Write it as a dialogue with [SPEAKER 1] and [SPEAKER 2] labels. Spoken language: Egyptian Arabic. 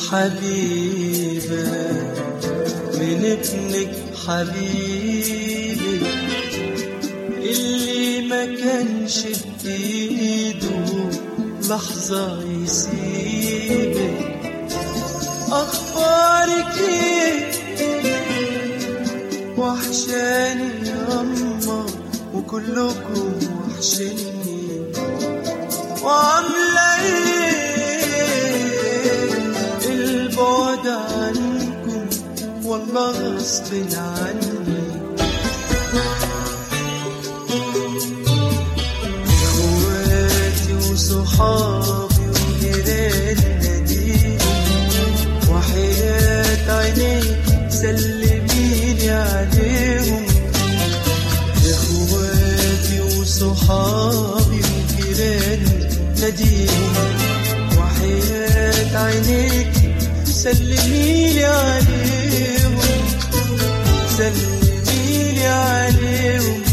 [SPEAKER 1] حبيبة من ابنك حبيبي اللي ما كانش بإيده لحظة يسيبك أخبارك إيه وحشاني ياما وكلكم وحشني وعاملة ايه البعد عنكم والله غصب عني اخواتي وصحابي وجيراننا دي وحياة عينيك سلميني عليهم اخواتي وصحابي وجيراني ناديهم وحياة عينيك سلميلي عليهم سلميلي عليهم